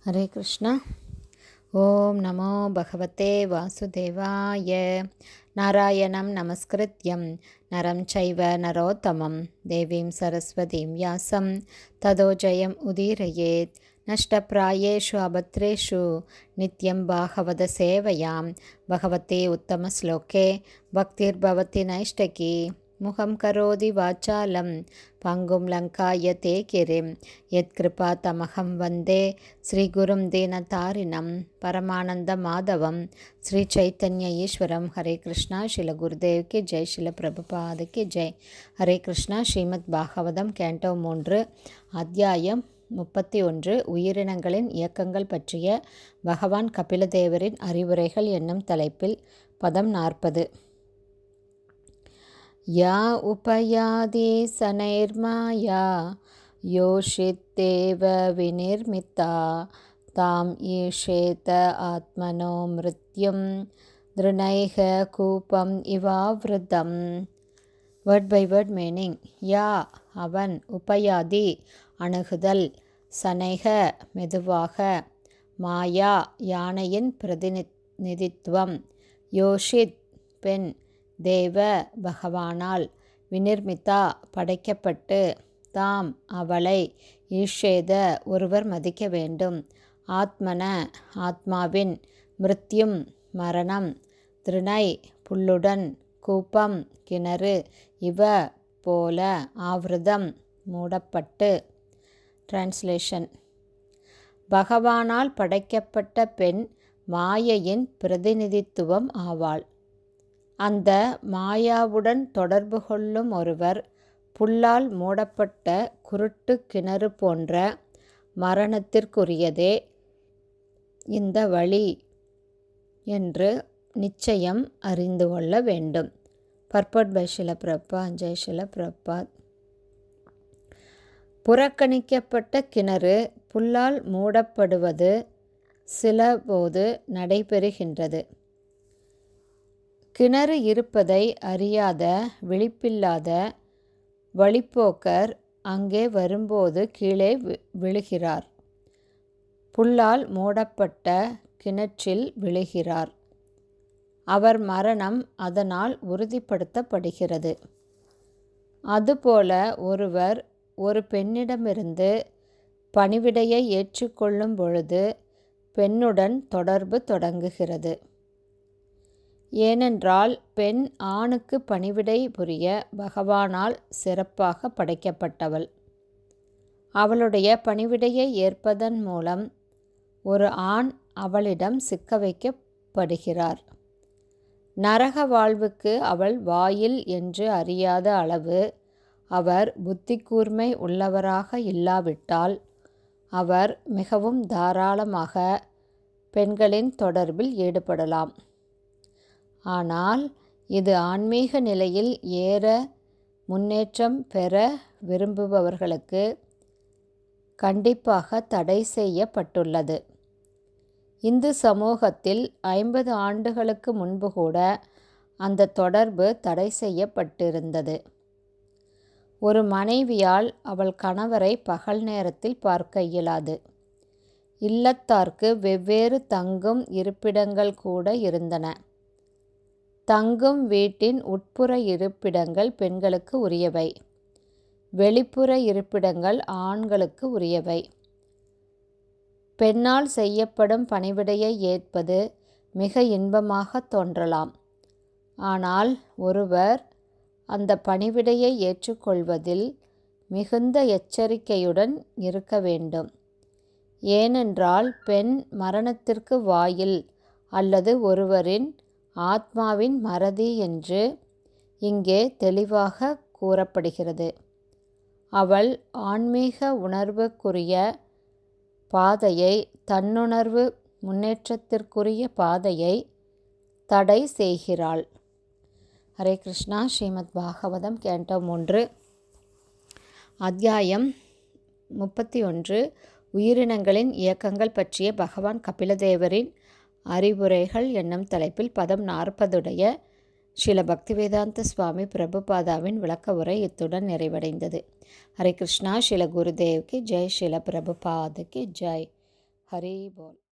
हरे कृष्ण ॐ नमो भगवते वासुदेवाय नारायणं नमस्कृत्यं नरं चैव नरोत्तमं देवीं सरस्वतीं व्यासं ततो जयम् उदीरयेत् नष्टप्रायेषु अभद्रेषु नित्यं भागवतसेवयां भगवते उत्तमश्लोके भक्तिर्भवति नैष्टकी मुखं करोति वाचालं पङ्गुं लङ्कायते गिरिं यत्कृपातमहं वन्दे श्रीगुरुं दीनतारिणं परमानन्दमाधवं श्रीचैतन्य ईश्वरं हरे कृष्णा शिल குருதேவ் கி ஜெய் சில பிரபுபாதுக்கு ஜெய் ஹரே கிருஷ்ணா ஸ்ரீமத் பாகவதம் கேண்டோ மூன்று அத்தியாயம் முப்பத்தி ஒன்று உயிரினங்களின் இயக்கங்கள் பற்றிய பகவான் கபிலதேவரின் அறிவுரைகள் என்னும் தலைப்பில் பதம் நாற்பது या उपयादि सनैर्माया योषित्येव विनिर्मिता ताम् ईशेत आत्मनो मृत्युं दृणैः कूपम् इवावृतम् வேர்ட் பை வேர்ட் மீனிங் யா அவன் உபயாதி அணுகுதல் சனைக மெதுவாக மாயா யானையின் பிரதிநிதித்துவம் யோஷித் பெண் தேவ பகவானால் வினிர்மிதா படைக்கப்பட்டு தாம் அவளை ஈஷேத ஒருவர் மதிக்க வேண்டும் ஆத்மன ஆத்மாவின் மிருத்யும் மரணம் திருணை புல்லுடன் கூப்பம் கிணறு இவ போல ஆவிரதம் மூடப்பட்டு டிரான்ஸ்லேஷன் பகவானால் படைக்கப்பட்ட பெண் மாயையின் பிரதிநிதித்துவம் ஆவாள் அந்த மாயாவுடன் தொடர்பு கொள்ளும் ஒருவர் புல்லால் மூடப்பட்ட குருட்டு கிணறு போன்ற மரணத்திற்குரியதே இந்த வழி என்று நிச்சயம் அறிந்து கொள்ள வேண்டும் பர்பட் பை ஷில பிரபா ஜெய் ஷில பிரபாத் புறக்கணிக்கப்பட்ட கிணறு புல்லால் மூடப்படுவது சில போது நடைபெறுகின்றது கிணறு இருப்பதை அறியாத விழிப்பில்லாத வழிப்போக்கர் அங்கே வரும்போது கீழே விழுகிறார் புல்லால் மூடப்பட்ட கிணற்றில் விழுகிறார் அவர் மரணம் அதனால் உறுதிப்படுத்தப்படுகிறது அதுபோல ஒருவர் ஒரு பெண்ணிடமிருந்து பணிவிடையை ஏற்றுக்கொள்ளும் பொழுது பெண்ணுடன் தொடர்பு தொடங்குகிறது ஏனென்றால் பெண் ஆணுக்கு பணிவிடை புரிய பகவானால் சிறப்பாக படைக்கப்பட்டவள் அவளுடைய பணிவிடையை ஏற்பதன் மூலம் ஒரு ஆண் அவளிடம் சிக்க வைக்கப்படுகிறார் நரக வாழ்வுக்கு அவள் வாயில் என்று அறியாத அளவு அவர் புத்தி கூர்மை உள்ளவராக இல்லாவிட்டால் அவர் மிகவும் தாராளமாக பெண்களின் தொடர்பில் ஈடுபடலாம் ஆனால் இது ஆன்மீக நிலையில் ஏற முன்னேற்றம் பெற விரும்புபவர்களுக்கு கண்டிப்பாக தடை செய்யப்பட்டுள்ளது இந்து சமூகத்தில் ஐம்பது ஆண்டுகளுக்கு முன்பு கூட அந்த தொடர்பு தடை செய்யப்பட்டிருந்தது ஒரு மனைவியால் அவள் கணவரை பகல் நேரத்தில் பார்க்க இயலாது இல்லத்தார்க்கு வெவ்வேறு தங்கும் இருப்பிடங்கள் கூட இருந்தன தங்கும் வீட்டின் உட்புற இருப்பிடங்கள் பெண்களுக்கு உரியவை வெளிப்புற இருப்பிடங்கள் ஆண்களுக்கு உரியவை பெண்ணால் செய்யப்படும் பணிவிடையை ஏற்பது மிக இன்பமாக தோன்றலாம் ஆனால் ஒருவர் அந்த பணிவிடையை ஏற்றுக்கொள்வதில் மிகுந்த எச்சரிக்கையுடன் இருக்க வேண்டும் ஏனென்றால் பெண் மரணத்திற்கு வாயில் அல்லது ஒருவரின் ஆத்மாவின் மறதி என்று இங்கே தெளிவாக கூறப்படுகிறது அவள் ஆன்மீக உணர்வுக்குரிய பாதையை தன்னுணர்வு முன்னேற்றத்திற்குரிய பாதையை தடை செய்கிறாள் ஹரே கிருஷ்ணா ஸ்ரீமத் பாகவதம் கேண்டோ மூன்று அத்தியாயம் முப்பத்தி ஒன்று உயிரினங்களின் இயக்கங்கள் பற்றிய பகவான் கபிலதேவரின் அறிவுரைகள் என்னும் தலைப்பில் பதம் நாற்பதுடைய ஸ்ரீல பக்திவேதாந்த சுவாமி பிரபுபாதாவின் விளக்க உரை இத்துடன் நிறைவடைந்தது ஹரே கிருஷ்ணா ஸ்ரீல குருதேவ்க்கு ஜெய் ஸ்ரீல பிரபுபாதுக்கு ஜெய் ஹரி போல்